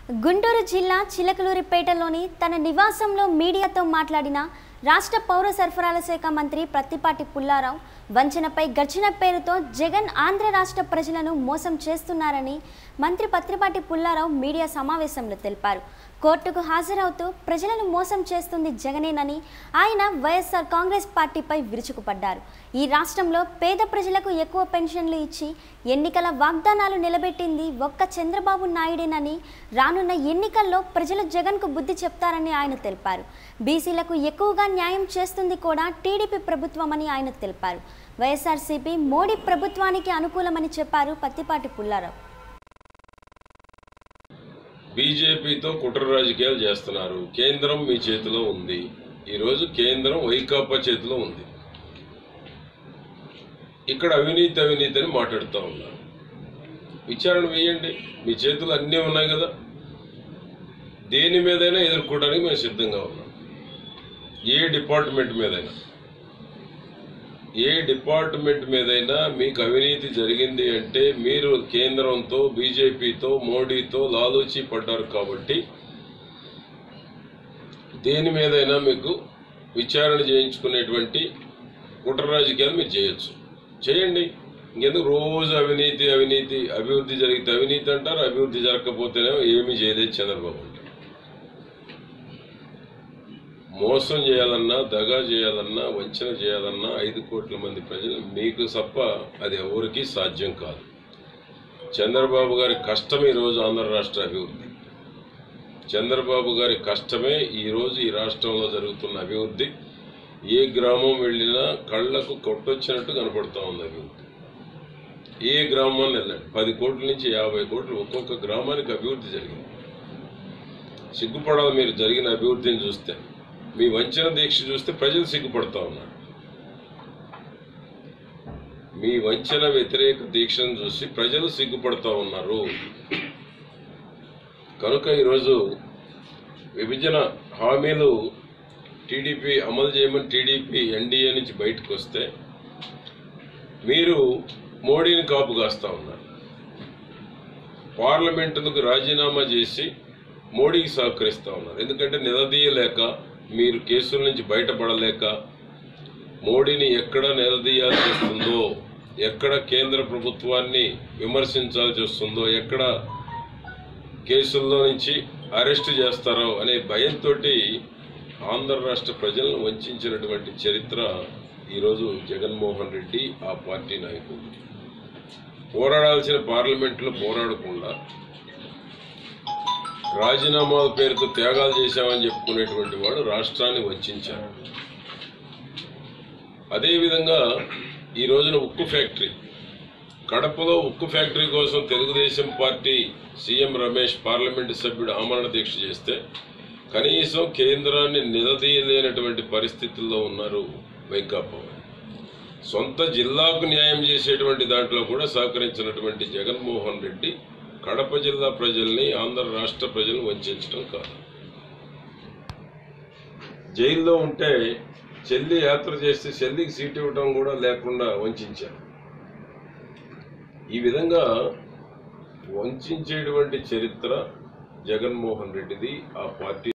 గుంటూరు జిల్లా చిలకలూరిపేటలోని తన నివాసంలో మీడియాతో మాట్లాడిన రాష్ట్ర పౌర సరఫరాల శాఖ మంత్రి ప్రత్తిపాటి పుల్లారావు వంచనపై గర్జన పేరుతో జగన్ ఆంధ్ర రాష్ట్ర ప్రజలను మోసం చేస్తున్నారని మంత్రి పత్రిపాటి పుల్లారావు మీడియా సమావేశంలో తెలిపారు కోర్టుకు హాజరవుతూ ప్రజలను మోసం చేస్తుంది జగనేనని ఆయన వైఎస్ఆర్ కాంగ్రెస్ పార్టీపై విరుచుకుపడ్డారు ఈ రాష్ట్రంలో పేద ప్రజలకు ఎక్కువ పెన్షన్లు ఇచ్చి ఎన్నికల వాగ్దానాలు నిలబెట్టింది ఒక్క చంద్రబాబు నాయుడేనని రానున్న ఎన్నికల్లో ప్రజలు జగన్కు బుద్ధి చెప్తారని ఆయన తెలిపారు బీసీలకు ఎక్కువగా న్యాయం చేస్తుంది కూడా టీడీపీ ప్రభుత్వమని ఆయన తెలిపారు వైఎస్ఆర్సీపీ మోడీ ప్రభుత్వానికి అనుకూలమని చెప్పారు పత్తిపాటి పుల్లారావు బీజేపీతో కుట్ర రాజకీయాలు చేస్తున్నారు కేంద్రం మీ చేతిలో ఉంది ఈరోజు కేంద్రం వైకాపా చేతిలో ఉంది ఇక్కడ అవినీతి అవినీతి అని మాట్లాడుతూ ఉన్నారు విచారణ వేయండి మీ చేతులు అన్నీ ఉన్నాయి కదా దేని మీదైనా ఎదుర్కోవడానికి మేము సిద్ధంగా ఉన్నాం ఏ డిపార్ట్మెంట్ మీదైనా ఏ డిపార్ట్మెంట్ మీదైనా మీకు అవినీతి జరిగింది అంటే మీరు కేంద్రంతో బీజేపీతో మోడీతో లాలూచి పడ్డారు కాబట్టి దేని మీదైనా మీకు విచారణ చేయించుకునేటువంటి కుట్ర రాజకీయాలు మీరు చేయొచ్చు చేయండి ఇంకెందుకు రోజు అవినీతి అవినీతి అభివృద్ధి జరిగితే అవినీతి అంటారు అభివృద్ధి జరగకపోతేనేమో ఏమీ చేయలేదు చంద్రబాబు అంటారు మోసం చేయాలన్నా దగా చేయాలన్నా వంచన చేయాలన్నా ఐదు కోట్ల మంది ప్రజలు మీకు తప్ప అది ఎవరికీ సాధ్యం కాదు చంద్రబాబు గారి కష్టం ఈరోజు ఆంధ్ర రాష్ట్ర అభివృద్ధి చంద్రబాబు గారి కష్టమే ఈరోజు ఈ రాష్ట్రంలో జరుగుతున్న అభివృద్ధి ఏ గ్రామం వెళ్ళినా కళ్ళకు కొట్టొచ్చినట్టు కనపడుతూ ఉంది అభివృద్ధి ఏ గ్రామాన్ని వెళ్ళండి పది కోట్ల నుంచి యాభై కోట్లు ఒక్కొక్క గ్రామానికి అభివృద్ధి జరిగింది సిగ్గుపడాలి మీరు జరిగిన అభివృద్ధిని చూస్తే మీ వంచన దీక్ష చూస్తే ప్రజలు సిగ్గుపడతా ఉన్నారు మీ వంచన వ్యతిరేక దీక్షను చూసి ప్రజలు సిగ్గుపడతా ఉన్నారు కనుక ఈరోజు విభజన హామీలు టీడీపీ అమలు చేయమని టీడీపీ ఎన్డీఏ నుంచి బయటకు వస్తే మీరు మోడీని కాపు కాస్తా ఉన్నారు పార్లమెంటులకు రాజీనామా చేసి మోడీకి సహకరిస్తా ఉన్నారు ఎందుకంటే నిలదీయలేక మీరు కేసుల నుంచి బయటపడలేక మోడీని ఎక్కడ నిలదీయాల్సి వస్తుందో ఎక్కడ కేంద్ర ప్రభుత్వాన్ని విమర్శించాల్సి వస్తుందో ఎక్కడ కేసుల్లో నుంచి అరెస్ట్ చేస్తారో అనే భయంతో ఆంధ్ర రాష్ట్ర ప్రజలను వంచినటువంటి చరిత్ర ఈరోజు జగన్మోహన్ రెడ్డి ఆ పార్టీ నాయకుడు పోరాడాల్సిన పార్లమెంట్లో పోరాడకుండా రాజీనామాల పేరుతో త్యాగాలు చేశామని చెప్పుకునేటువంటి వాడు రాష్ట్రాన్ని వంచారు అదేవిధంగా ఈ రోజున ఉక్కు ఫ్యాక్టరీ కడపలో ఉక్కు ఫ్యాక్టరీ కోసం Telugu Desam party CM Ramesh parliament సభ్యుడు ఆమరణ దీక్ష చేస్తే కనీసం కేంద్రాన్ని నిలదీయలేనటువంటి పరిస్థితుల్లో ఉన్నారు వైకాపా వారు. సొంత జిల్లాకు న్యాయం చేసేటువంటి దాంట్లో కూడా సహకరించినటువంటి జగన్మోహన్ రెడ్డి కడప జిల్లా ప్రజల్ని ఆంధ్ర రాష్ట్ర ప్రజలను వంచడం కాదు జైల్లో ఉంటే చెల్లి యాత్ర చేస్తే చెల్లికి సీట్ ఇవ్వడం కూడా లేకుండా వంచారు ఈ విధంగా వంచేటువంటి చరిత్ర జగన్మోహన్ రెడ్డిది ఆ పార్టీ